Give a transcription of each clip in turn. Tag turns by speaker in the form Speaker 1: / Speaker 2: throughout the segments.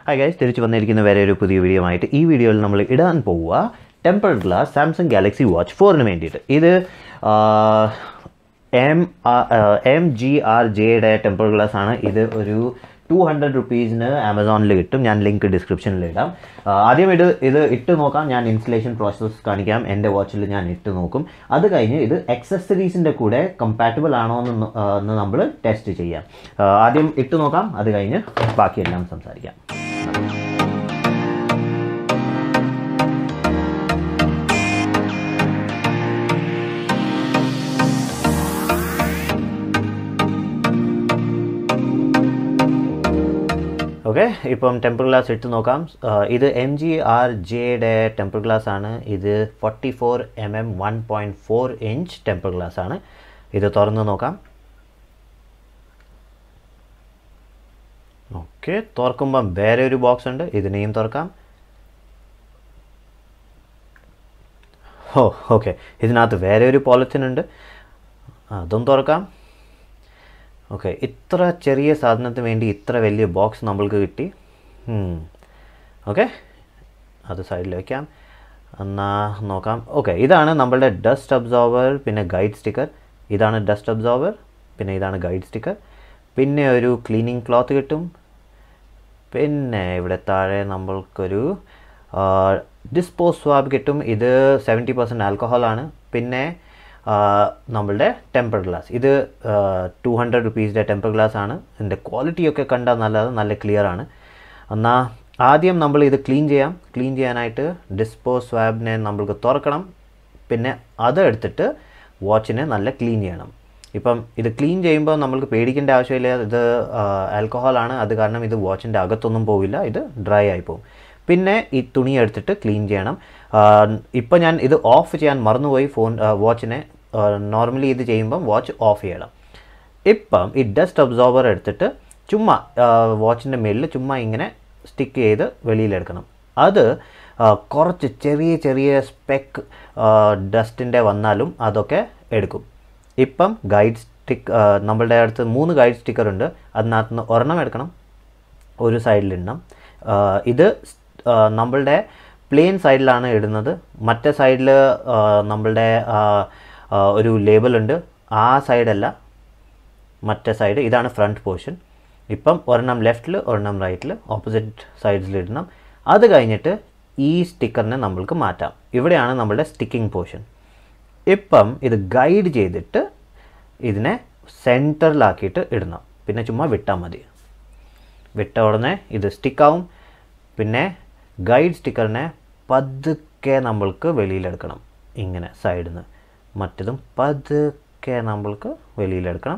Speaker 1: hi guys തിരിച്ചു വന്നിരിക്കുന്ന വേറെ ഒരു പുതിയ വീഡിയോ ആയിട്ട് ഈ വീഡിയോയിൽ നമ്മൾ ഇടാൻ പോവുക temper glass Samsung Galaxy watch ഫോറിന് വേണ്ടിയിട്ട് ഇത് എം എം ജി ആർ ജെയുടെ ടെമ്പർ ഗ്ലാസ് ആണ് ഇത് ഒരു ടു ഹൺഡ്രഡ് റുപ്പീസിന് ആമസോണിൽ കിട്ടും ഞാൻ ലിങ്ക് ഡിസ്ക്രിപ്ഷനിൽ ഇടാം ആ, ആദ്യം ഇത് ഇത് ഇട്ട് നോക്കാം ഞാൻ ഇൻസ്റ്റലേഷൻ പ്രോസസ്സ് കാണിക്കാം എൻ്റെ വാച്ചിൽ ഞാൻ ഇട്ട് നോക്കും അത് കഴിഞ്ഞ് ഇത് എക്സസറീസിൻ്റെ കൂടെ കമ്പാറ്റബിൾ ആണോ എന്ന് നോ- ആ, എന്ന് നമ്മൾ ടെസ്റ്റ് ചെയ്യാം ആ, ആദ്യം ഇട്ട് നോക്കാം അത് കഴിഞ്ഞ് ബാക്കിയെല്ലാം സംസാരിക്കാം ഓക്കെ ഇപ്പം ടെമ്പർ ഗ്ലാസ് ഇട്ട് നോക്കാം ആ, ഇത് എം ജി ആർ ജെയുടെ ടെമ്പർ ഗ്ലാസ് ആണ് ഇത് forty four M M one point four inch temper glass ആണ് ഇത് തുറന്ന് നോക്കാം ഓക്കെ തുറക്കുമ്പം വേറെ ഒരു ബോക്സ് ഉണ്ട് ഇതിനെയും തുറക്കാം ഓ ഓക്കെ ഇതിനകത്ത് വേറെ ഒരു പോളിത്തീൻ ഉണ്ട് അതും തുറക്കാം ഓക്കെ ഇത്ര ചെറിയ സാധനത്തിന് വേണ്ടി ഇത്ര വലിയ ബോക്സ് നമ്മൾക്ക് കിട്ടി ഓക്കെ അത് സൈഡിൽ വയ്ക്കാം എന്നാ നോക്കാം ഓക്കെ ഇതാണ് നമ്മളുടെ ഡസ്റ്റ് അബ്സോർവർ പിന്നെ ഗൈഡ് സ്റ്റിക്കർ ഇതാണ് ഡസ്റ്റ് അബ്സോർവർ പിന്നെ ഇതാണ് ഗൈഡ് സ്റ്റിക്കർ പിന്നെ ഒരു ക്ലീനിങ് ക്ലോത്ത് കിട്ടും പിന്നെ ഇവിടെ താഴെ നമ്മൾക്കൊരു ഡിസ്പോസ് സ്വാബ് കിട്ടും ഇത് സെവൻറ്റി പെർസെൻറ്റ് ആൽക്കഹോളാണ് പിന്നെ ആ, നമ്മളുടെ ടെമ്പർ ഗ്ലാസ് ഇത് ടു ഹൺഡ്രഡ് റുപ്പീസിൻ്റെ ടെമ്പർ ഗ്ലാസ് ആണ് ഇതിൻ്റെ ക്വാളിറ്റിയൊക്കെ കണ്ടാൽ നല്ലത് നല്ല ക്ലിയർ ആണ് എന്നാൽ ആദ്യം നമ്മൾ ഇത് ക്ലീൻ ചെയ്യാം ക്ലീൻ ചെയ്യാനായിട്ട് ഡിസ്പോസ് സ്വാബിനെ നമ്മൾക്ക് തുറക്കണം പിന്നെ അത് എടുത്തിട്ട് വാച്ചിനെ നല്ല ക്ലീൻ ചെയ്യണം ഇപ്പം ഇത് ക്ലീൻ ചെയ്യുമ്പോൾ നമ്മൾക്ക് പേടിക്കേണ്ട ആവശ്യമില്ല ഇത് ആൽക്കഹോളാണ് അത് കാരണം ഇത് വാച്ചിൻ്റെ അകത്തൊന്നും പോവില്ല ഇത് ഡ്രൈ ആയി പോകും പിന്നെ ഈ തുണി എടുത്തിട്ട് ക്ലീൻ ചെയ്യണം ഇപ്പം ഞാൻ ഇത് ഓഫ് ചെയ്യാൻ മറന്നുപോയി ഫോൺ വാച്ചിനെ നോർമലി ഇത് ചെയ്യുമ്പം വാച്ച് ഓഫ് ചെയ്യണം ഇപ്പം ഈ ഡസ്റ്റ് അബ്സോർബർ എടുത്തിട്ട് ചുമ്മാ വാച്ചിൻ്റെ മേലിൽ ചുമ്മാ ഇങ്ങനെ സ്റ്റിക്ക് ചെയ്ത് വെളിയിലെടുക്കണം അത് ആ, കുറച്ച് ചെറിയ ചെറിയ സ്പെക്ക് ഡസ്റ്റിൻ്റെ വന്നാലും അതൊക്കെ എടുക്കും ഇപ്പം ഗൈഡ് സ്റ്റിക്ക് നമ്മളുടെ അടുത്ത് മൂന്ന് ഗൈഡ് സ്റ്റിക്കർ ഉണ്ട് അതിനകത്ത് നിന്ന് ഒരെണ്ണം എടുക്കണം ഒരു സൈഡിലിടണം ആ, ഇത് സ്- ആ, നമ്മളുടെ പ്ലെയിൻ സൈഡിലാണ് ഇടുന്നത് മറ്റേ സൈഡിൽ നമ്മളുടെ ആ, ആ, ഒരു ലേബൽ ഉണ്ട് ആ സൈഡല്ല മറ്റേ സൈഡ് ഇതാണ് ഫ്രണ്ട് പോർഷൻ ഇപ്പം ഒരെണ്ണം ലെഫ്റ്റിൽ ഒരെണ്ണം റൈറ്റിൽ ഓപ്പോസിറ്റ് സൈഡ്സിൽ ഇടണം അത് കഴിഞ്ഞിട്ട് ഈ സ്റ്റിക്കറിനെ നമ്മൾക്ക് മാറ്റാം ഇവിടെയാണ് നമ്മളുടെ സ്റ്റിക്കിംഗ് പോർഷൻ ഇപ്പം ഇത് ഗൈഡ് ചെയ്തിട്ട് ഇതിനെ സെൻറ്ററിലാക്കിയിട്ട് ഇടണം പിന്നെ ചുമ്മാ വിട്ടാൽ മതി വിട്ട ഉടനെ ഇത് സ്റ്റിക്കാവും പിന്നെ ഗൈഡ് സ്റ്റിക്കറിനെ പതുക്കെ നമ്മൾക്ക് വെളിയിലെടുക്കണം ഇങ്ങനെ സൈഡിൽ നിന്ന് മറ്റതും പതുക്കെ നമ്മൾക്ക് വെളിയിലെടുക്കണം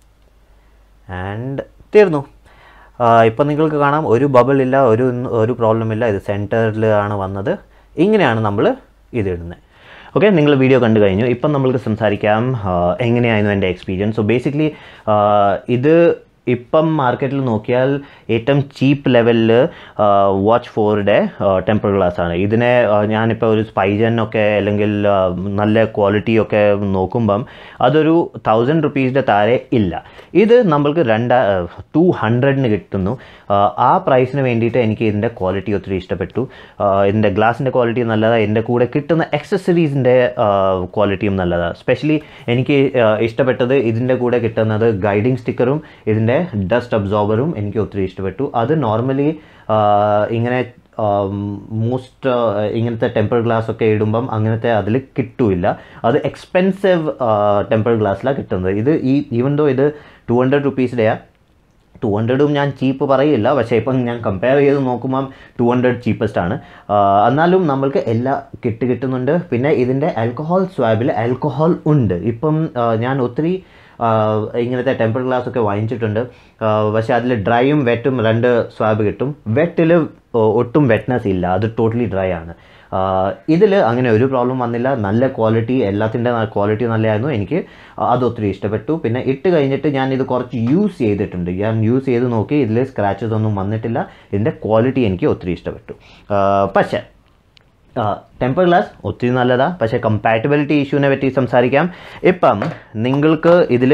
Speaker 1: ആൻഡ് തീർന്നു ഇപ്പം നിങ്ങൾക്ക് കാണാം ഒരു ബബിൾ ഇല്ല ഒരു ഒരു പ്രോബ്ലം ഇല്ല ഇത് സെൻറ്ററിൽ ആണ് വന്നത് ഇങ്ങനെയാണ് നമ്മൾ ഇത് ഇടുന്നത് ഓക്കെ നിങ്ങൾ വീഡിയോ കണ്ടു കഴിഞ്ഞു ഇപ്പം നമ്മൾക്ക് സംസാരിക്കാം ആ, എങ്ങനെയായിരുന്നു എൻ്റെ എക്സ്പീരിയൻസ് സോ ബേസിക്കലി ഇത് ഇപ്പം മാർക്കറ്റിൽ നോക്കിയാൽ ഏറ്റവും ചീപ്പ് ലെവലിൽ വാച്ച് ഫോറുടെ ടെമ്പർ ഗ്ലാസ് ആണ് ഇതിനെ ആ, ഞാനിപ്പോൾ ഒരു സ്പൈജനൊക്കെ അല്ലെങ്കിൽ ആ, നല്ല ക്വാളിറ്റി ഒക്കെ നോക്കുമ്പം അതൊരു തൗസൻഡ് റുപ്പീസിൻ്റെ താഴെ ഇല്ല ഇത് നമ്മൾക്ക് രണ്ട് ടു ഹൺഡ്രഡിന് കിട്ടുന്നു ആ, ആ പ്രൈസിന് വേണ്ടിയിട്ട് എനിക്ക് ഇതിൻ്റെ ക്വാളിറ്റി ഒത്തിരി ഇഷ്ടപ്പെട്ടു ആ, ഇതിൻ്റെ ഗ്ലാസിൻ്റെ ക്വാളിറ്റി നല്ലതാണ് ഇതിൻ്റെ കൂടെ കിട്ടുന്ന എക്സസറീസിൻ്റെ ക്വാളിറ്റിയും നല്ലതാണ് സ്പെഷ്യലി എനിക്ക് ആ, ഇഷ്ടപ്പെട്ടത് ഇതിൻ്റെ കൂടെ കിട്ടുന്നത് ഗൈഡിങ് സ്റ്റിക്കറും ഇതിൻ്റെ ഡസ്റ്റ് അബ്സോർബറും എനിക്ക് ഒത്തിരി ഇഷ്ടപ്പെട്ടു അത് നോർമലി ഇങ്ങനെ മോസ്റ്റ് ഇങ്ങനത്തെ ടെമ്പർ ഗ്ലാസ് ഒക്കെ ഇടുമ്പം അങ്ങനത്തെ അതിൽ കിട്ടൂല അത് എക്സ്പെൻസീവ് ടെമ്പർ ഗ്ലാസ്സിലാണ് കിട്ടുന്നത് ഇത് ഈ ഈവൻ ദോ ഇത് ടു ഹൺഡ്രഡ് റുപ്പീസിൻ്റെയാണ് ടു ഹൺഡ്രഡും ഞാൻ ചീപ്പ് പറയില്ല പക്ഷേ ഇപ്പം ഞാൻ കമ്പയർ ചെയ്ത് നോക്കുമ്പം ടു ഹൺഡ്രഡ് ചീപ്പസ്റ്റ് ആണ് ആ, എന്നാലും നമ്മൾക്ക് എല്ലാ കിട്ട് കിട്ടുന്നുണ്ട് പിന്നെ ഇതിൻ്റെ ആൽക്കഹോൾ സ്വാബിൽ ആൽക്കഹോൾ ഉണ്ട് ഇപ്പം ആ, ഞാൻ ഒത്തിരി ആ, ഇങ്ങനത്തെ ടെമ്പർ ഗ്ലാസ് ഒക്കെ വാങ്ങിച്ചിട്ടുണ്ട് ആ, പക്ഷേ അതിൽ ഡ്രൈയും വെറ്റും രണ്ട് സ്വാബ് കിട്ടും വെറ്റിൽ ഒട്ടും വെറ്റ്നെസ് ഇല്ല അത് ടോട്ടലി ഡ്രൈ ആണ് ഇതിൽ അങ്ങനെ ഒരു പ്രോബ്ലം വന്നില്ല നല്ല ക്വാളിറ്റി എല്ലാത്തിൻ്റെ ക്വാളിറ്റി നല്ലതായിരുന്നു എനിക്ക് അത് ഒത്തിരി ഇഷ്ടപ്പെട്ടു പിന്നെ ഇട്ട് കഴിഞ്ഞിട്ട് ഞാൻ ഇത് കുറച്ച് യൂസ് ചെയ്തിട്ടുണ്ട് ഞാൻ യൂസ് ചെയ്ത് നോക്കി ഇതിൽ സ്ക്രാച്ചസ് ഒന്നും വന്നിട്ടില്ല ഇതിൻ്റെ ക്വാളിറ്റി എനിക്ക് ഒത്തിരി ഇഷ്ടപ്പെട്ടു ആ, പക്ഷേ ടെമ്പർ ഗ്ലാസ് ഒത്തിരി നല്ലതാണ് പക്ഷേ കമ്പാറ്റബിലിറ്റി ഇഷ്യൂവിനെ പറ്റി സംസാരിക്കാം ഇപ്പം നിങ്ങൾക്ക് ഇതിൽ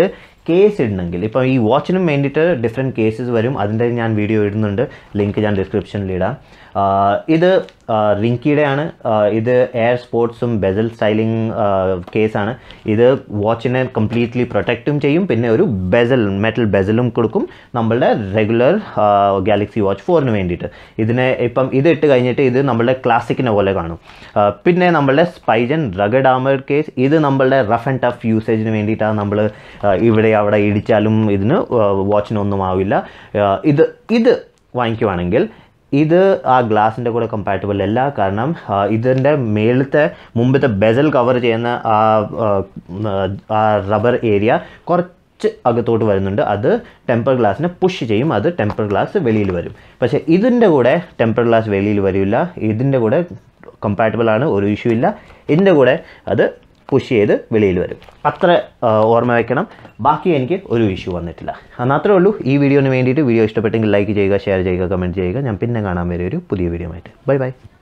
Speaker 1: കേസ് ഇടണമെങ്കിൽ ഇപ്പോൾ ഈ വാച്ചിനും വേണ്ടിയിട്ട് ഡിഫറെൻറ്റ് കേസസ് വരും അതിൻ്റെ ഞാൻ വീഡിയോ ഇടുന്നുണ്ട് ലിങ്ക് ഞാൻ ഡിസ്ക്രിപ്ഷനിൽ ഇടാം ആഹ് ഇത് റിങ്കിയുടെയാണ് ഇത് എയർ സ്പോർട്സും ബെസൽ സ്റ്റൈലിംഗ് കേസാണ് ഇത് വാച്ചിനെ കംപ്ലീറ്റ്ലി പ്രൊട്ടക്റ്റും ചെയ്യും പിന്നെ ഒരു ബെസൽ മെറ്റൽ ബെസലും കൊടുക്കും നമ്മളുടെ റെഗുലർ ഗാലക്സി വാച്ച് ഫോറിന് വേണ്ടിയിട്ട് ഇതിനെ ഇപ്പം ഇത് ഇട്ട് കഴിഞ്ഞിട്ട് ഇത് നമ്മളുടെ ക്ലാസിക്കിനെ പോലെ കാണും ആഹ് പിന്നെ നമ്മളുടെ സ്പൈജൻ റഗഡ് ആമർ കേസ് ഇത് നമ്മളുടെ റഫ് ആൻഡ് ടഫ് യൂസേജിന് വേണ്ടിയിട്ടാണ് നമ്മൾ ഇവിടെ അവിടെ ഇടിച്ചാലും ഇതിന് വാച്ചിനൊന്നും ആവില്ല ആഹ് ഇത് ഇത് വാങ്ങിക്കുവാണെങ്കിൽ ഇത് ആ ഗ്ലാസിൻ്റെ കൂടെ കമ്പാറ്റബിൾ അല്ല കാരണം ആ, ഇതിൻ്റെ മേളത്തെ മുമ്പത്തെ ബെസൽ കവർ ചെയ്യുന്ന ആ ആ റബ്ബർ ഏരിയ കുറച്ച് അകത്തോട്ട് വരുന്നുണ്ട് അത് ടെമ്പർ ഗ്ലാസ്സിനെ പുഷ് ചെയ്യും അത് ടെമ്പർ ഗ്ലാസ് വെളിയിൽ വരും പക്ഷേ ഇതിൻ്റെ കൂടെ ടെമ്പർ ഗ്ലാസ് വെളിയിൽ വരില്ല ഇതിൻ്റെ കൂടെ കമ്പാറ്റബിൾ ആണ് ഒരു ഇഷ്യൂ ഇല്ല ഇതിൻ്റെ കൂടെ അത് പുഷ് ചെയ്ത് വെളിയിൽ വരും അത്ര ആ, ഓർമ്മ വയ്ക്കണം ബാക്കി എനിക്ക് ഒരു ഇഷ്യൂ വന്നിട്ടില്ല അത്രേ ഉള്ളൂ ഈ വീഡിയോന് വേണ്ടിയിട്ട് വീഡിയോ ഇഷ്ടപ്പെട്ടെങ്കിൽ ലൈക്ക് ചെയ്യുക ഷെയർ ചെയ്യുക കമൻറ്റ് ചെയ്യുക ഞാൻ പിന്നെ കാണാൻ വരെ ഒരു പുതിയ വീഡിയോ ആയിട്ട് ബൈ ബൈ